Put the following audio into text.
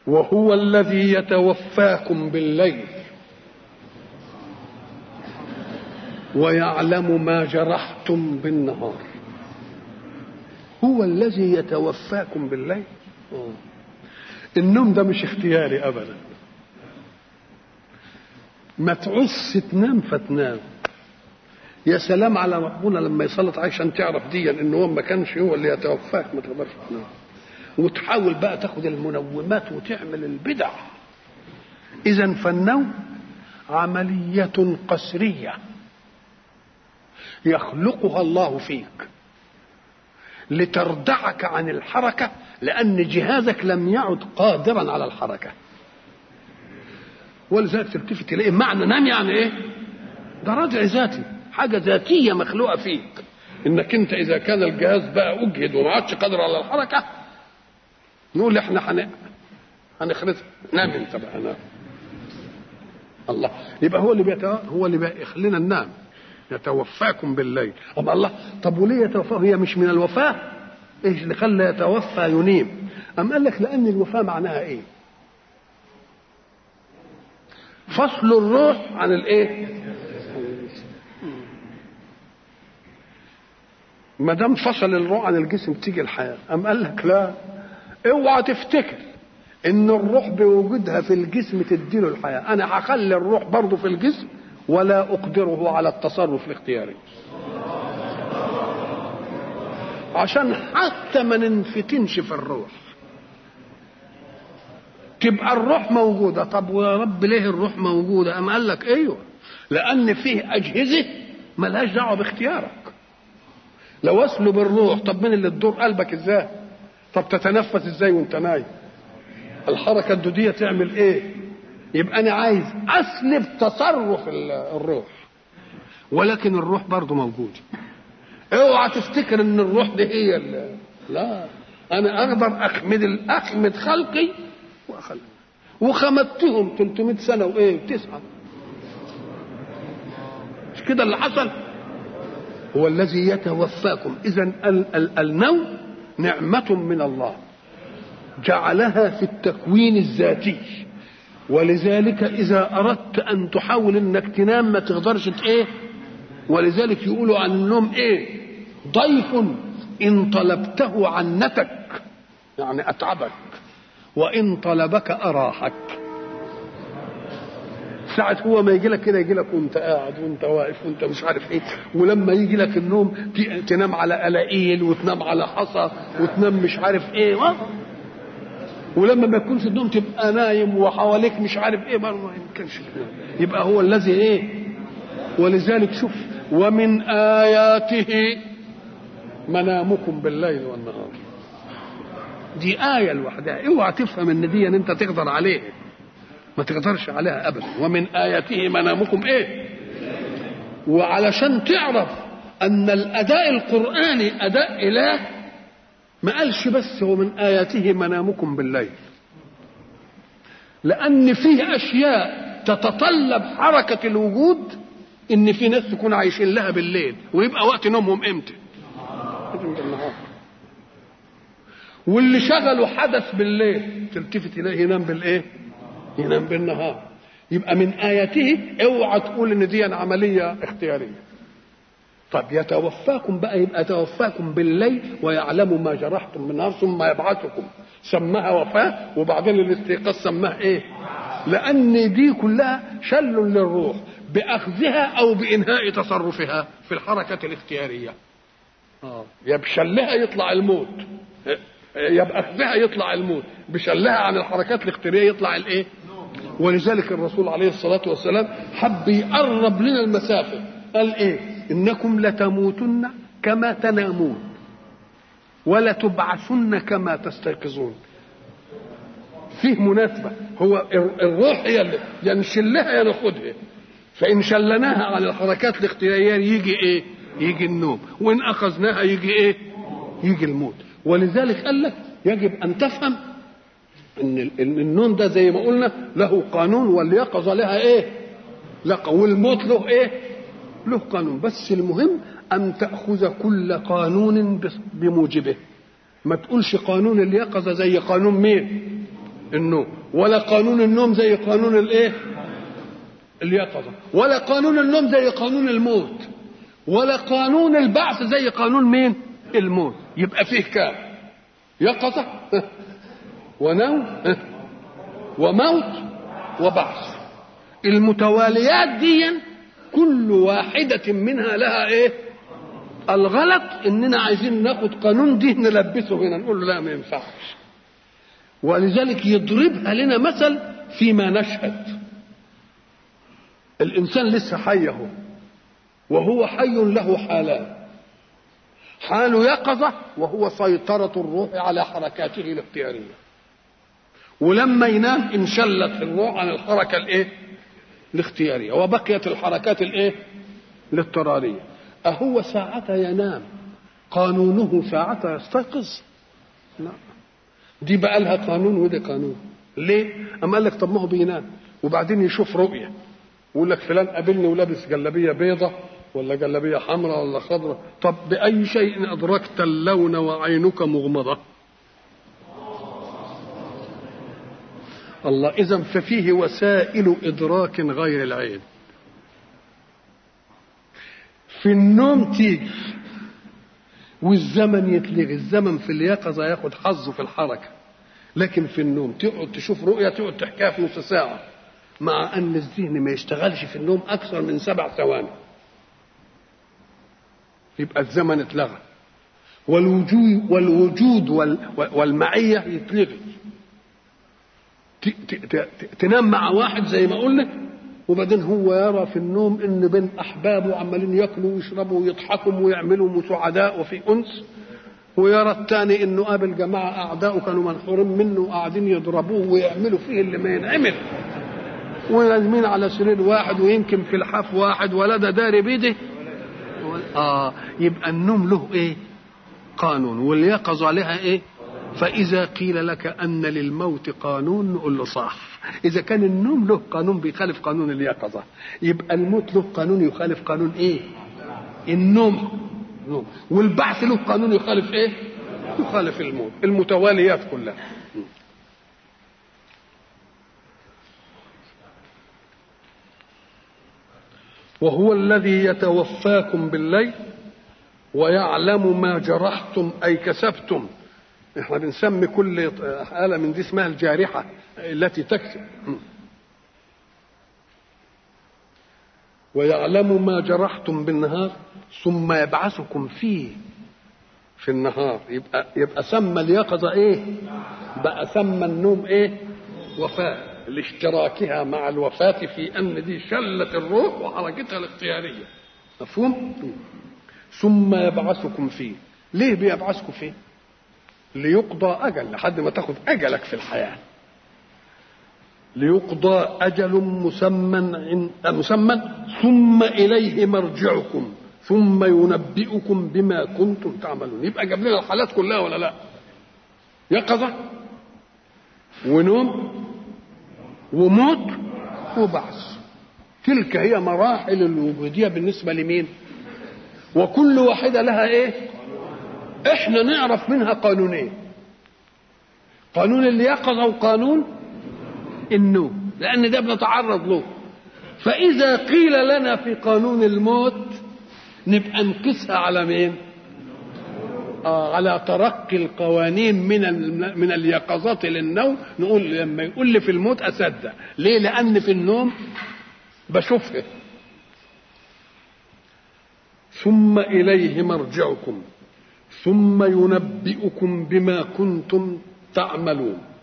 وهو الذي يتوفاكم بالليل ويعلم ما جرحتم بالنهار هو الذي يتوفاكم بالليل النوم ده مش اختياري ابدا ما تعوز تنام فتنام يا سلام على ربنا لما يسلط عشان تعرف دي ان هو ما كانش هو اللي يتوفاك ما تقدرش تنام وتحاول بقى تاخد المنومات وتعمل البدع اذا فالنوم عمليه قسريه يخلقها الله فيك لتردعك عن الحركه لان جهازك لم يعد قادرا على الحركه ولذلك تلتفت اليه معنى نام يعني ايه ده ردع ذاتي حاجه ذاتيه مخلوقه فيك انك انت اذا كان الجهاز بقى اجهد وما عادش قادر على الحركه نقول احنا هن هنخرج نام انت بقى نام الله يبقى هو اللي بيتو... هو اللي بيخلينا ننام يتوفاكم بالليل أم الله طب وليه يتوفاه هي مش من الوفاه ايش اللي خلى يتوفى ينيم أم قال لك لأن الوفاة معناها إيه؟ فصل الروح عن الإيه؟ ما دام فصل الروح عن الجسم تيجي الحياة أم قال لك لا اوعى تفتكر ان الروح بوجودها في الجسم تديله الحياة انا هخلي الروح برضه في الجسم ولا اقدره على التصرف الاختياري عشان حتى ما ننفتنش في الروح تبقى الروح موجوده طب ويا رب ليه الروح موجوده ام قال لك ايوه لان فيه اجهزه ملهاش دعوه باختيارك لو اسلب الروح طب مين اللي تدور قلبك ازاي طب تتنفس ازاي وانت نايم الحركه الدوديه تعمل ايه يبقى انا عايز اسلب تصرف الروح ولكن الروح برضه موجوده اوعى تفتكر ان الروح دي هي اللي لا انا اقدر اخمد اخمد خلقي واخلق وخمدتهم 300 سنه وايه تسعه مش كده اللي حصل هو الذي يتوفاكم اذا النوم نعمه من الله جعلها في التكوين الذاتي ولذلك اذا اردت ان تحاول انك تنام ما تقدرش ايه ولذلك يقولوا عن النوم ايه ضيف ان طلبته عنتك يعني اتعبك وان طلبك اراحك ساعة هو ما يجي لك كده يجي لك وانت قاعد وانت واقف وانت مش عارف ايه ولما يجي لك النوم تنام على قلاقيل وتنام على حصى وتنام مش عارف ايه ولما ما يكونش النوم تبقى نايم وحواليك مش عارف ايه برضه ما يمكنش تنام يبقى هو الذي ايه ولذلك شوف ومن آياته منامكم بالليل والنهار دي آية لوحدها اوعى تفهم ان دي ان انت تقدر عليه ما تقدرش عليها ابدا ومن آياته منامكم ايه وعلشان تعرف ان الاداء القرآني اداء اله ما قالش بس هو من آياته منامكم بالليل لأن فيه أشياء تتطلب حركة الوجود إن في ناس تكون عايشين لها بالليل ويبقى وقت نومهم إمتى؟ بالنهار واللي شغله حدث بالليل تلتفت إليه ينام بالإيه؟ ينام بالنهار يبقى من آياته اوعى تقول إن دي عملية اختيارية طب يتوفاكم بقى يبقى يتوفاكم بالليل ويعلم ما جرحتم بالنهار ثم يبعثكم سماها وفاة وبعدين الاستيقاظ سماها ايه لان دي كلها شل للروح باخذها او بانهاء تصرفها في الحركه الاختياريه اه يا بشلها يطلع الموت يا باخذها يطلع الموت بشلها عن الحركات الاختياريه يطلع الايه ولذلك الرسول عليه الصلاه والسلام حب يقرب لنا المسافه قال ايه انكم لتموتن كما تنامون ولتبعثن كما تستيقظون فيه مناسبة هو الروح هي اللي يا نشلها يا ناخدها فإن شلناها على الحركات الاختيارية يجي إيه؟ يجي النوم وإن أخذناها يجي إيه؟ يجي الموت ولذلك قال لك يجب أن تفهم إن النوم ده زي ما قلنا له قانون واليقظة لها إيه؟ لا والموت له إيه؟ له قانون بس المهم أن تأخذ كل قانون بموجبه ما تقولش قانون اليقظة زي قانون مين النوم ولا قانون النوم زي قانون الايه اليقظه ولا قانون النوم زي قانون الموت ولا قانون البعث زي قانون مين الموت يبقى فيه كام يقظه ونوم وموت وبعث المتواليات دي كل واحدة منها لها ايه الغلط اننا عايزين ناخد قانون دي نلبسه هنا نقول له لا ما ينفعش ولذلك يضربها لنا مثل فيما نشهد الانسان لسه حي اهو وهو حي له حالان حال يقظة وهو سيطرة الروح على حركاته الاختيارية ولما ينام انشلت الروح عن الحركة الايه الاختيارية وبقيت الحركات الايه الاضطرارية أهو ساعة ينام قانونه ساعة يستيقظ لا دي بقى لها قانون ودي قانون ليه أما قال لك طب ما هو بينام وبعدين يشوف رؤية ويقول لك فلان قابلني ولابس جلابية بيضة ولا جلابية حمراء ولا خضراء طب بأي شيء أدركت اللون وعينك مغمضة الله إذا ففيه وسائل إدراك غير العين في النوم تيجي والزمن يتلغي الزمن في اليقظة ياخد حظه في الحركة لكن في النوم تقعد تشوف رؤية تقعد تحكيها في نص ساعة مع أن الذهن ما يشتغلش في النوم أكثر من سبع ثواني يبقى الزمن اتلغى والوجود والوجود والمعية يتلغي تنام مع واحد زي ما قلنا وبعدين هو يرى في النوم ان بين احبابه عمالين ياكلوا ويشربوا ويضحكوا ويعملوا سعداء وفي انس ويرى الثاني انه قابل جماعه اعداؤه كانوا منحورين منه وقاعدين يضربوه ويعملوا فيه اللي ما ينعمل ولازمين على سرير واحد ويمكن في الحاف واحد ولا ده داري بيده اه يبقى النوم له ايه قانون واليقظه عليها ايه فإذا قيل لك أن للموت قانون نقول له صح إذا كان النوم له قانون بيخالف قانون اليقظة يبقى الموت له قانون يخالف قانون إيه النوم نوم. والبعث له قانون يخالف إيه يخالف الموت المتواليات كلها وهو الذي يتوفاكم بالليل ويعلم ما جرحتم أي كسبتم احنا بنسمي كل آلة من دي اسمها الجارحة التي تكسب ويعلم ما جرحتم بالنهار ثم يبعثكم فيه في النهار يبقى يبقى سمى اليقظة ايه؟ بقى سمى النوم ايه؟ وفاة لاشتراكها مع الوفاة في أن دي شلت الروح وحركتها الاختيارية مفهوم؟ ثم يبعثكم فيه ليه بيبعثكم فيه؟ ليقضى أجل لحد ما تاخذ أجلك في الحياة ليقضى أجل مسمى مسمى ثم إليه مرجعكم ثم ينبئكم بما كنتم تعملون يبقى جاب لنا الحالات كلها ولا لا يقظة ونوم وموت وبعث تلك هي مراحل الوجودية بالنسبة لمين وكل واحدة لها ايه احنا نعرف منها قانونين قانون اليقظة وقانون النوم لأن ده بنتعرض له فإذا قيل لنا في قانون الموت نبقى نقيسها على مين؟ آه على ترقي القوانين من من اليقظات للنوم نقول لما يقول لي في الموت أصدق ليه؟ لأن في النوم بشوفه ثم إليه مرجعكم ثم ينبئكم بما كنتم تعملون